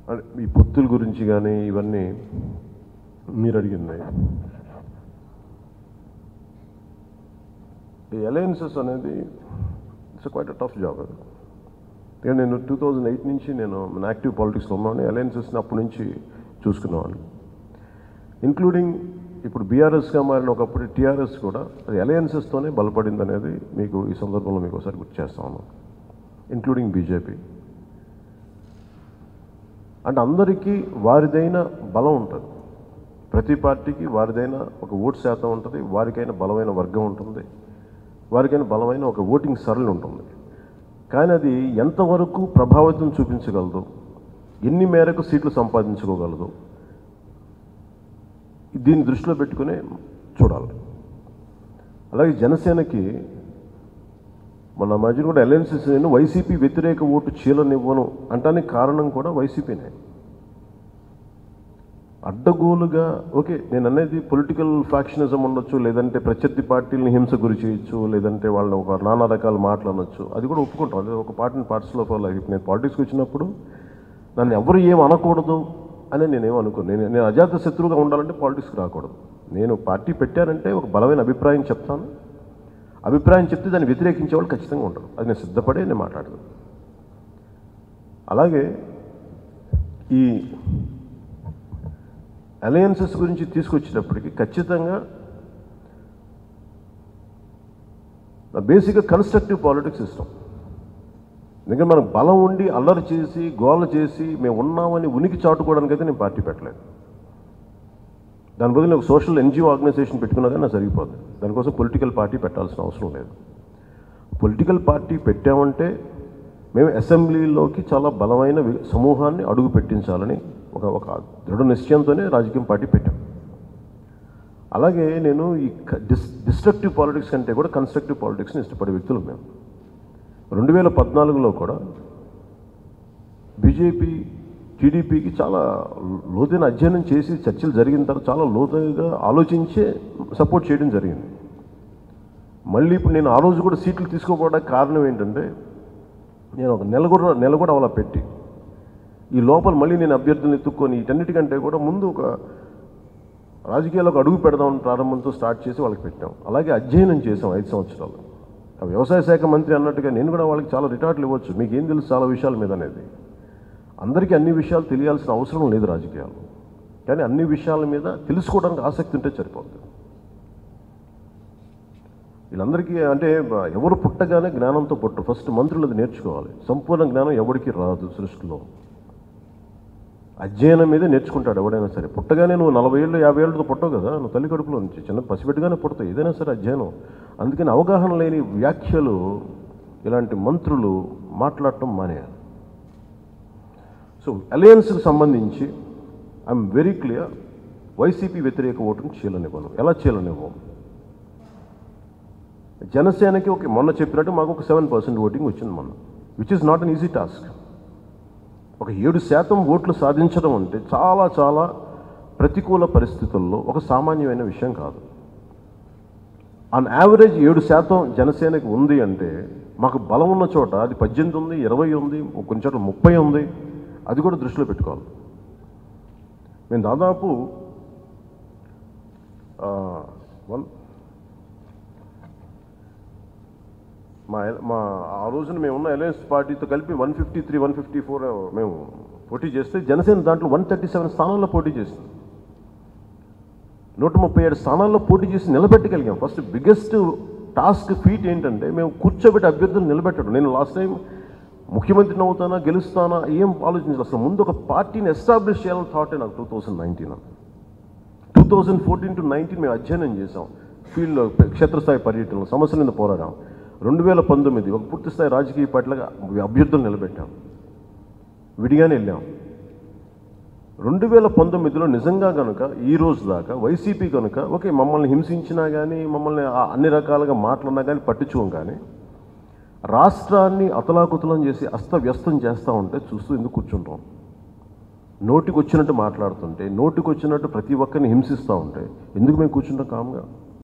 అంటే ఈ పొత్తుల గురించి కానీ ఇవన్నీ మీరు అడిగింది ఈ అలయన్సెస్ అనేది it's quite a tough job అది ఎందుకంటే నేను టూ థౌజండ్ ఎయిట్ నుంచి నేను మన యాక్టివ్ పాలిటిక్స్లో ఉన్నాను అలయన్సెస్ని అప్పటి నుంచి చూసుకునేవాడిని ఇంక్లూడింగ్ ఇప్పుడు బీఆర్ఎస్గా మారిన ఒకప్పుడు టీఆర్ఎస్ కూడా అది అలయన్సెస్తోనే బలపడింది అనేది మీకు ఈ సందర్భంలో మీకు ఒకసారి గుర్తు చేస్తా ఉన్నాను ఇంక్లూడింగ్ బీజేపీ అంటే అందరికీ వారిదైన బలం ఉంటుంది ప్రతి పార్టీకి వారిదైన ఒక ఓటు శాతం ఉంటుంది వారికైన బలమైన వర్గం ఉంటుంది వారికైన బలమైన ఒక ఓటింగ్ సరళి ఉంటుంది కానీ అది ఎంతవరకు ప్రభావితం చూపించగలదు ఎన్ని మేరకు సీట్లు సంపాదించుకోగలదు దీన్ని దృష్టిలో పెట్టుకుని చూడాలి అలాగే జనసేనకి మన మధ్యన కూడా అలయన్సెస్ నేను వైసీపీ వ్యతిరేక ఓటు చీలనివ్వను అంటానికి కారణం కూడా వైసీపీనే అడ్డగోలుగా ఓకే నేను అనేది పొలిటికల్ ఫ్యాక్షనిజం ఉండొచ్చు లేదంటే ప్రత్యర్థి పార్టీలని హింస గురి చేయొచ్చు లేదంటే వాళ్ళని ఒక నానా రకాల మాటలు అనొచ్చు అది కూడా ఒప్పుకుంటాం అది ఒక పార్టీని పార్ట్స్లో ఫాలో ఇప్పుడు నేను పాలిటిక్స్కి వచ్చినప్పుడు నన్ను ఎవరు ఏం అనకూడదు అని నేనేం అనుకోను నేను నేను అజాత శత్రువుగా ఉండాలంటే పాలిటిక్స్కి రాకూడదు నేను పార్టీ పెట్టానంటే ఒక బలమైన అభిప్రాయం చెప్తాను అభిప్రాయం చెప్తే దాన్ని వ్యతిరేకించే వాళ్ళు ఖచ్చితంగా ఉంటారు అది నేను సిద్ధపడే నేను మాట్లాడదు అలాగే ఈ అలయన్సెస్ గురించి తీసుకొచ్చేటప్పటికి ఖచ్చితంగా బేసిక్గా కన్స్ట్రక్టివ్ పాలిటిక్స్ ఇష్టం ఎందుకంటే మనకు బలం ఉండి అల్లరి చేసి గోల చేసి మేము ఉన్నామని ఉనికి చాటుకోవడానికి అయితే నేను పార్టీ పెట్టలేదు దాని బదులు ఒక సోషల్ ఎన్జిఓ ఆర్గనైజేషన్ పెట్టుకున్నా కానీ నాకు సరిగిపోతుంది దానికోసం పొలిటికల్ పార్టీ పెట్టాల్సిన అవసరం లేదు పొలిటికల్ పార్టీ పెట్టామంటే మేము అసెంబ్లీలోకి చాలా బలమైన వి- సమూహాన్ని అడుగు పెట్టించాలని ఒక ఒక దృఢ నిశ్చయంతోనే రాజకీయం పార్టీ పెట్టాం అలాగే నేను ఈ క- డిస్ డిస్ట్రక్టివ్ పాలిటిక్స్ కంటే కూడా కన్స్ట్రక్టివ్ పాలిటిక్స్ని ఇష్టపడే వ్యక్తులు మేము రెండు వేల పద్నాలుగులో కూడా బీజేపీ టీడీపీకి చాలా లోతైన అధ్యయనం చేసి చర్చలు జరిగిన తర్వాత చాలా లోతుగా ఆలోచించే సపోర్ట్ చేయడం జరిగింది మళ్ళీ ఇప్పుడు నేను ఆ రోజు కూడా సీట్లు తీసుకోపోవడానికి కారణం ఏంటంటే నేను ఒక నెల కూడా నెల కూడా అలా పెట్టి ఈ లోపల మళ్ళీ నేను అభ్యర్థులను ఎత్తుక్కొని వీటన్నిటికంటే కూడా ముందు ఒక రాజకీయాలకు అడుగు పెడదామని ప్రారంభంతో స్టార్ట్ చేసి వాళ్ళకి పెట్టాం అలాగే అధ్యయనం చేసాం ఐదు సంవత్సరాలు ఆ వ్యవసాయ శాఖ మంత్రి అన్నట్టుగా నేను కూడా వాళ్ళకి చాలా రిటార్డులు ఇవ్వచ్చు మీకు ఏం తెలుసు చాలా విషయాల మీద అనేది అందరికీ అన్ని విషయాలు తెలియాల్సిన అవసరం లేదు రాజకీయాలు కానీ అన్ని విషయాల మీద తెలుసుకోవడానికి ఆసక్తి ఉంటే సరిపోతుంది వీళ్ళందరికీ అంటే బ- ఎవరు పుట్టగానే జ్ఞానంతో పుట్టు ఫస్ట్ మంత్రులు అది నేర్చుకోవాలి సంపూర్ణ జ్ఞానం ఎవరికి రాదు సృష్టిలో అధ్యయనం మీదే నేర్చుకుంటాడు ఎవడైనా సరే పుట్టగానే నువ్వు నలభై ఏళ్ళు యాభై ఏళ్ళతో పుట్టవు కదా నువ్వు తల్లి కడుపులో నుంచి చిన్న పసిబిడ్డగానే పుడతావు ఏదైనా సరే అధ్యయనం అందుకని అవగాహన లేని వ్యాఖ్యలు ఇలాంటి మంత్రులు మాట్లాడటం మానేయాలి సో అలయన్స్కి సంబంధించి ఐఎమ్ వెరీ క్లియర్ వైసీపీ వ్యతిరేక ఓటును చీలనివ్వను ఎలా చీలనివ్వం జనసేనకి ఒక మొన్న చెప్పినట్టు మాకు ఒక సెవెన్ పర్సెంట్ ఓటింగ్ వచ్చింది మొన్న which is not an easy task ఒక ఏడు శాతం ఓట్లు సాధించడం అంటే చాలా చాలా ప్రతికూల పరిస్థితుల్లో ఒక సామాన్యమైన విషయం కాదు ఆన్ యావరేజ్ ఏడు శాతం జనసేనకి ఉంది అంటే మాకు బలం ఉన్న చోట అది పద్దెనిమిది ఉంది ఇరవై ఉంది కొన్ని చోట్ల ముప్పై ఉంది అది కూడా దృష్టిలో పెట్టుకోవాలి మేము దాదాపు ఆ, వన్ మా మా ఆ రోజున మేము ఉన్న అలయన్స్ పార్టీతో కలిపి one fifty three one fifty four మేము పోటీ చేస్తే జనసేన దాంట్లో వన్ థర్టీ సెవెన్ స్థానాల్లో పోటీ చేసింది నూట ముప్పై ఏడు స్థానాల్లో పోటీ చేసి నిలబెట్టగలిగాం ఫస్ట్ బిగ్గెస్ట్ టాస్క్ ఫీట్ ఏంటంటే మేము కూర్చోబెట్టి అభ్యర్థులు నిలబెట్టడం నేను లాస్ట్ టైం ముఖ్యమంత్రిని అవుతానా గెలుస్తానా ఏం ఆలోచించాలి అసలు ముందు ఒక పార్టీని ఎస్టాబ్లిష్ చేయాలని థాటే నాకు two thousand nineteen two thousand fourteen to nineteen మేము అధ్యయనం చేసాం ఫీల్డ్లో క్షేత్రస్థాయి పర్యటనలో సమస్యల మీద పోరాడాం రెండు వేల పంతొమ్మిది ఒక పూర్తిస్థాయి రాజకీయ పార్టీలుగా అభ్యర్థులు నిలబెట్టాం విడిగానే వెళ్ళాం రెండు వేల పంతొమ్మిదిలో నిజంగా కనుక ఈ రోజు దాకా వైసీపీ కనుక ఓకే మమ్మల్ని హింసించినా కానీ మమ్మల్ని ఆ- అన్ని రకాలుగా మాట్లాడినా కానీ పట్టించుకోం కానీ రాష్ట్రాన్ని అతలాకుతలం చేసి అస్తవ్యస్తం చేస్తూ ఉంటే చూస్తూ ఎందుకు కూర్చుంటాం నోటికి వచ్చినట్టు మాట్లాడుతుంటే నోటికి వచ్చినట్టు ప్రతి ఒక్కరిని హింసిస్తూ ఉంటే ఎందుకు మేము కూర్చుంటాం కామ్గా